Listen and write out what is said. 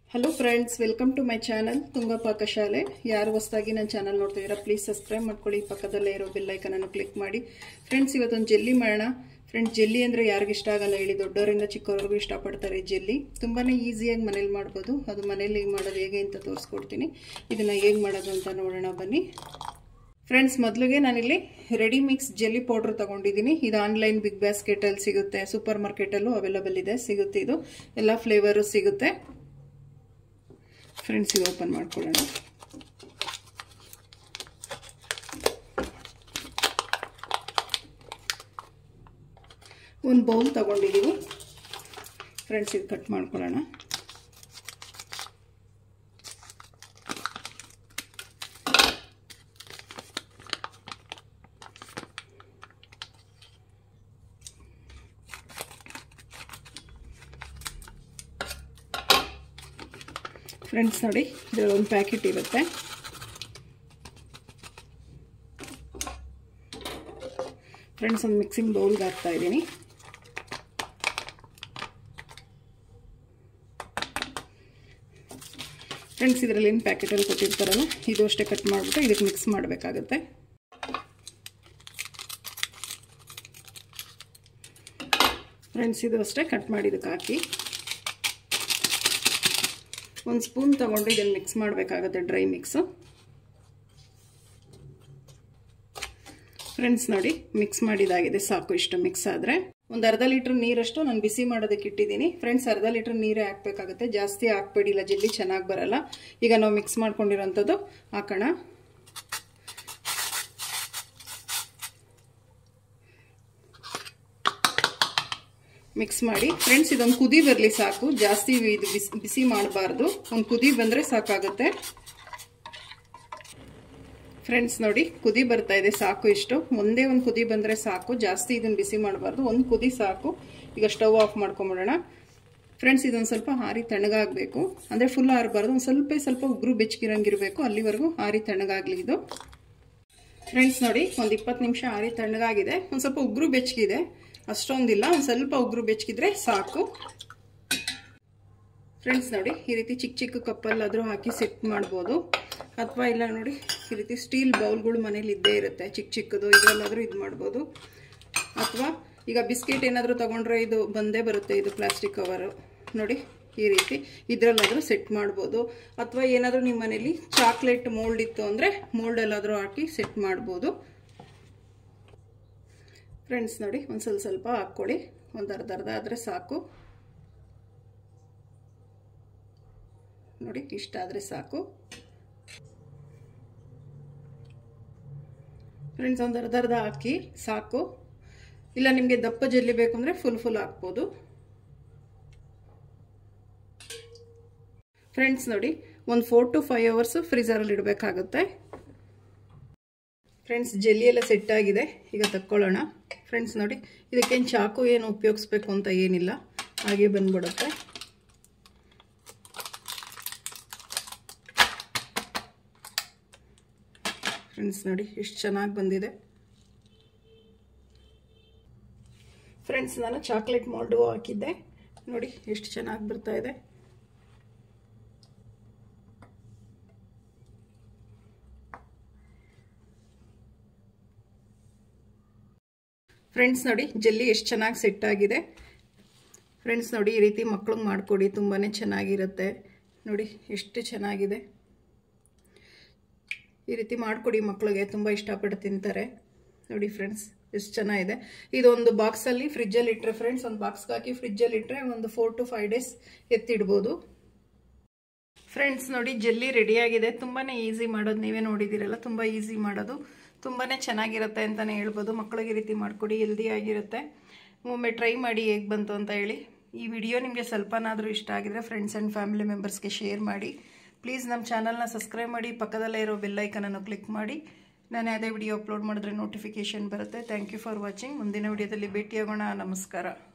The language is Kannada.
hello friends welcome to my channel Tunga ಪಾಕಶಾಲೆ ಯಾರು ಹೊಸದಾಗಿ ನನ್ನ ಚಾನಲ್ ನೋಡ್ತಿದ್ದೀರಾ ಪ್ಲೀಸ್ ಸಬ್ಸ್ಕ್ರೈಬ್ ಮಾಡ್ಕೊಳ್ಳಿ ಪಕ್ಕದಲ್ಲೇ ಇರೋ ಬೆಲ್ಲೈಕನನ್ನು ಕ್ಲಿಕ್ ಮಾಡಿ ಫ್ರೆಂಡ್ಸ್ ಇವತ್ತೊಂದು ಜೆಲ್ಲಿ ಮಾಡೋಣ ಫ್ರೆಂಡ್ಸ್ ಜೆಲ್ಲಿ ಅಂದರೆ ಯಾರಿಗೂ ಇಷ್ಟ ಆಗಲ್ಲ ಹೇಳಿ ದೊಡ್ಡವರಿಂದ ಚಿಕ್ಕವರೆಗೂ ಇಷ್ಟಪಡ್ತಾರೆ ಜೆಲ್ಲಿ ತುಂಬಾ ಈಸಿಯಾಗಿ ಮನೇಲಿ ಮಾಡ್ಬೋದು ಅದು ಮನೇಲಿ ಮಾಡೋದು ಹೇಗೆ ಅಂತ ತೋರಿಸ್ಕೊಡ್ತೀನಿ ಇದನ್ನು ಹೇಗೆ ಮಾಡೋದು ಅಂತ ನೋಡೋಣ ಬನ್ನಿ ಫ್ರೆಂಡ್ಸ್ ಮೊದಲಿಗೆ ನಾನಿಲ್ಲಿ ರೆಡಿ ಮಿಕ್ಸ್ ಜೆಲ್ಲಿ ಪೌಡ್ರ್ ತೊಗೊಂಡಿದ್ದೀನಿ ಇದು ಆನ್ಲೈನ್ ಬಿಗ್ ಬ್ಯಾಸ್ಕೆಟಲ್ಲಿ ಸಿಗುತ್ತೆ ಸೂಪರ್ ಮಾರ್ಕೆಟಲ್ಲೂ ಅವೈಲಬಲ್ ಇದೆ ಸಿಗುತ್ತೆ ಇದು ಎಲ್ಲ ಫ್ಲೇವರು ಸಿಗುತ್ತೆ ಫ್ರೆಂಡ್ಸ್ ಇದು ಓಪನ್ ಮಾಡ್ಕೊಳ್ಳೋಣ ಒಂದು ಬೌಲ್ ತಗೊಂಡಿದ್ದೀವಿ ಫ್ರೆಂಡ್ಸ್ ಇದು ಕಟ್ ಮಾಡ್ಕೊಳ್ಳೋಣ ಫ್ರೆಂಡ್ಸ್ ನೋಡಿ ಇದರಲ್ಲಿ ಒಂದು ಪ್ಯಾಕೆಟ್ ಇರುತ್ತೆ ಫ್ರೆಂಡ್ಸ್ ಒಂದು ಮಿಕ್ಸಿಂಗ್ ಬೌಲ್ಗೆ ಹಾಕ್ತಾ ಇದ್ದೀನಿ ಫ್ರೆಂಡ್ಸ್ ಇದರಲ್ಲಿ ಏನು ಪ್ಯಾಕೆಟಲ್ಲಿ ಕೊಟ್ಟಿರ್ತಾರಲ್ಲ ಇದು ಅಷ್ಟೇ ಕಟ್ ಮಾಡಿಬಿಟ್ಟು ಇದಕ್ಕೆ ಮಿಕ್ಸ್ ಮಾಡಬೇಕಾಗತ್ತೆ ಫ್ರೆಂಡ್ಸ್ ಇದು ಅಷ್ಟೇ ಕಟ್ ಮಾಡಿ ಇದಕ್ಕೆ ಹಾಕಿ ಒಂದು ಸ್ಪೂನ್ ತೊಗೊಂಡು ಇದನ್ನು ಮಿಕ್ಸ್ ಮಾಡಬೇಕಾಗತ್ತೆ ಡ್ರೈ ಮಿಕ್ಸು ಫ್ರೆಂಡ್ಸ್ ನೋಡಿ ಮಿಕ್ಸ್ ಮಾಡಿದಾಗಿದೆ ಸಾಕು ಇಷ್ಟು ಮಿಕ್ಸ್ ಆದರೆ ಒಂದು ಅರ್ಧ ಲೀಟ್ರ್ ನೀರಷ್ಟು ನಾನು ಬಿಸಿ ಮಾಡೋದಕ್ಕೆ ಇಟ್ಟಿದ್ದೀನಿ ಫ್ರೆಂಡ್ಸ್ ಅರ್ಧ ಲೀಟ್ರ್ ನೀರೇ ಹಾಕಬೇಕಾಗುತ್ತೆ ಜಾಸ್ತಿ ಹಾಕ್ಬೇಡಿಲ್ಲ ಜಲ್ದಿ ಚೆನ್ನಾಗಿ ಬರಲ್ಲ ಈಗ ನಾವು ಮಿಕ್ಸ್ ಮಾಡ್ಕೊಂಡಿರೋಂಥದ್ದು ಹಾಕೋಣ ಮಿಕ್ಸ್ ಮಾಡಿ ಫ್ರೆಂಡ್ಸ್ ಇದೊಂದು ಕುದಿ ಬರಲಿ ಸಾಕು ಜಾಸ್ತಿ ಇದು ಬಿಸಿ ಬಿಸಿ ಮಾಡಬಾರ್ದು ಒಂದು ಕುದಿ ಬಂದರೆ ಸಾಕಾಗುತ್ತೆ ಫ್ರೆಂಡ್ಸ್ ನೋಡಿ ಕುದಿ ಬರ್ತಾ ಇದೆ ಸಾಕು ಇಷ್ಟು ಒಂದೇ ಒಂದು ಕುದಿ ಬಂದರೆ ಸಾಕು ಜಾಸ್ತಿ ಇದನ್ನು ಬಿಸಿ ಮಾಡಬಾರ್ದು ಒಂದು ಕುದಿ ಸಾಕು ಈಗ ಸ್ಟವ್ ಆಫ್ ಮಾಡ್ಕೊಂಬಿಡೋಣ ಫ್ರೆಂಡ್ಸ್ ಇದೊಂದು ಸ್ವಲ್ಪ ಹಾರಿ ತಣ್ಣಗಾಗಬೇಕು ಅಂದರೆ ಫುಲ್ ಆರಬಾರ್ದು ಒಂದು ಸ್ವಲ್ಪ ಸ್ವಲ್ಪ ಉಗುರು ಬೆಚ್ಚಗಿರಂಗಿರಬೇಕು ಅಲ್ಲಿವರೆಗೂ ಹಾರಿ ತಣ್ಣಗಾಗಲಿ ಇದು ಫ್ರೆಂಡ್ಸ್ ನೋಡಿ ಒಂದು ಇಪ್ಪತ್ತು ನಿಮಿಷ ಹಾರಿ ತಣ್ಣಗಾಗಿದೆ ಒಂದು ಸ್ವಲ್ಪ ಉಗುರು ಬೆಚ್ಚಗಿದೆ ಅಷ್ಟೊಂದಿಲ್ಲ ಒಂದು ಸ್ವಲ್ಪ ಉಗುರು ಬೆಚ್ಚಗಿದ್ರೆ ಸಾಕು ಫ್ರೆಂಡ್ಸ್ ನೋಡಿ ಈ ರೀತಿ ಚಿಕ್ಕ ಚಿಕ್ಕ ಕಪ್ಪಲ್ಲಾದರೂ ಹಾಕಿ ಸೆಟ್ ಮಾಡ್ಬೋದು ಅಥವಾ ಇಲ್ಲ ನೋಡಿ ಈ ರೀತಿ ಸ್ಟೀಲ್ ಬೌಲ್ಗಳು ಮನೇಲಿ ಇದ್ದೇ ಇರುತ್ತೆ ಚಿಕ್ಕ ಚಿಕ್ಕದು ಇದರಲ್ಲಾದರೂ ಇದು ಮಾಡ್ಬೋದು ಅಥವಾ ಈಗ ಬಿಸ್ಕೆಟ್ ಏನಾದರೂ ತೊಗೊಂಡ್ರೆ ಇದು ಬಂದೇ ಬರುತ್ತೆ ಇದು ಪ್ಲಾಸ್ಟಿಕ್ ಕವರು ನೋಡಿ ಈ ರೀತಿ ಇದರಲ್ಲಾದರೂ ಸೆಟ್ ಮಾಡ್ಬೋದು ಅಥವಾ ಏನಾದರೂ ನಿಮ್ಮ ಮನೇಲಿ ಚಾಕ್ಲೇಟ್ ಮೋಲ್ಡ್ ಇತ್ತು ಅಂದರೆ ಮೋಲ್ಡಲ್ಲಾದರೂ ಹಾಕಿ ಸೆಟ್ ಮಾಡ್ಬೋದು ಫ್ರೆಂಡ್ಸ್ ನೋಡಿ ಒಂದು ಸ್ವಲ್ಪ ಸ್ವಲ್ಪ ಹಾಕ್ಕೊಳ್ಳಿ ಒಂದು ಅರ್ಧ ಅರ್ಧ ಆದರೆ ಸಾಕು ನೋಡಿ ಇಷ್ಟ ಆದರೆ ಸಾಕು ಫ್ರೆಂಡ್ಸ್ ಒಂದು ಅರ್ಧ ಅರ್ಧ ಹಾಕಿ ಸಾಕು ಇಲ್ಲ ನಿಮಗೆ ದಪ್ಪ ಜಲ್ಲಿ ಬೇಕು ಅಂದರೆ ಫುಲ್ ಫುಲ್ ಹಾಕ್ಬೋದು ಫ್ರೆಂಡ್ಸ್ ನೋಡಿ ಒಂದು ಫೋರ್ ಟು ಫೈವ್ ಅವರ್ಸು ಫ್ರೀಸರಲ್ಲಿ ಇಡಬೇಕಾಗುತ್ತೆ ಫ್ರೆಂಡ್ಸ್ ಜೆಲ್ಲಿ ಎಲ್ಲ ಸೆಟ್ ಆಗಿದೆ ಈಗ ತಕ್ಕೊಳ್ಳೋಣ ಫ್ರೆಂಡ್ಸ್ ನೋಡಿ ಇದಕ್ಕೇನು ಚಾಕು ಏನು ಉಪಯೋಗಿಸ್ಬೇಕು ಅಂತ ಏನಿಲ್ಲ ಹಾಗೆ ಬಂದ್ಬಿಡುತ್ತೆ ಫ್ರೆಂಡ್ಸ್ ನೋಡಿ ಎಷ್ಟು ಚೆನ್ನಾಗಿ ಬಂದಿದೆ ಫ್ರೆಂಡ್ಸ್ ನಾನು ಚಾಕ್ಲೇಟ್ ಮೋಲ್ಡು ಹಾಕಿದ್ದೆ ನೋಡಿ ಎಷ್ಟು ಚೆನ್ನಾಗಿ ಬರ್ತಾ ಇದೆ ಫ್ರೆಂಡ್ಸ್ ನೋಡಿ ಜಲ್ಲಿ ಎಷ್ಟು ಚೆನ್ನಾಗಿ ಸೆಟ್ ಆಗಿದೆ ಫ್ರೆಂಡ್ಸ್ ನೋಡಿ ಈ ರೀತಿ ಮಕ್ಳಿಗೆ ಮಾಡಿಕೊಡಿ ತುಂಬಾ ಚೆನ್ನಾಗಿರುತ್ತೆ ನೋಡಿ ಎಷ್ಟು ಚೆನ್ನಾಗಿದೆ ಈ ರೀತಿ ಮಾಡಿಕೊಡಿ ಮಕ್ಕಳಿಗೆ ತುಂಬ ಇಷ್ಟಪಟ್ಟು ತಿಂತಾರೆ ನೋಡಿ ಫ್ರೆಂಡ್ಸ್ ಎಷ್ಟು ಚೆನ್ನಾಗಿದೆ ಇದೊಂದು ಬಾಕ್ಸಲ್ಲಿ ಫ್ರಿಜ್ಜಲ್ಲಿ ಇಟ್ಟರೆ ಫ್ರೆಂಡ್ಸ್ ಒಂದು ಬಾಕ್ಸ್ಗೆ ಹಾಕಿ ಫ್ರಿಜ್ಜಲ್ಲಿ ಇಟ್ಟರೆ ಒಂದು ಫೋರ್ ಟು ಫೈವ್ ಡೇಸ್ ಎತ್ತಿಡ್ಬೋದು ಫ್ರೆಂಡ್ಸ್ ನೋಡಿ ಜಲ್ಲಿ ರೆಡಿಯಾಗಿದೆ ತುಂಬಾ ಈಸಿ ಮಾಡೋದು ನೀವೇ ನೋಡಿದ್ದೀರಲ್ಲ ತುಂಬ ಈಸಿ ಮಾಡೋದು ತುಂಬಾ ಚೆನ್ನಾಗಿರುತ್ತೆ ಅಂತಲೇ ಹೇಳ್ಬೋದು ಮಕ್ಕಳಿಗೆ ಈ ರೀತಿ ಮಾಡಿಕೊಡಿ ಹೆಲ್ದಿ ಆಗಿರುತ್ತೆ ಒಮ್ಮೆ ಟ್ರೈ ಮಾಡಿ ಹೇಗೆ ಬಂತು ಅಂತ ಹೇಳಿ ಈ ವಿಡಿಯೋ ನಿಮಗೆ ಸ್ವಲ್ಪನಾದರೂ ಇಷ್ಟ ಆಗಿದ್ರೆ ಫ್ರೆಂಡ್ಸ್ ಆ್ಯಂಡ್ ಫ್ಯಾಮಿಲಿ ಮೆಂಬರ್ಸ್ಗೆ ಶೇರ್ ಮಾಡಿ ಪ್ಲೀಸ್ ನಮ್ಮ ಚಾನಲ್ನ ಸಬ್ಸ್ಕ್ರೈಬ್ ಮಾಡಿ ಪಕ್ಕದಲ್ಲೇ ಇರೋ ಬೆಲ್ಲೈಕನನ್ನು ಕ್ಲಿಕ್ ಮಾಡಿ ನಾನು ಯಾವುದೇ ವಿಡಿಯೋ ಅಪ್ಲೋಡ್ ಮಾಡಿದ್ರೆ ನೋಟಿಫಿಕೇಷನ್ ಬರುತ್ತೆ ಥ್ಯಾಂಕ್ ಯು ಫಾರ್ ವಾಚಿಂಗ್ ಮುಂದಿನ ವಿಡಿಯೋದಲ್ಲಿ ಭೇಟಿಯಾಗೋಣ ನಮಸ್ಕಾರ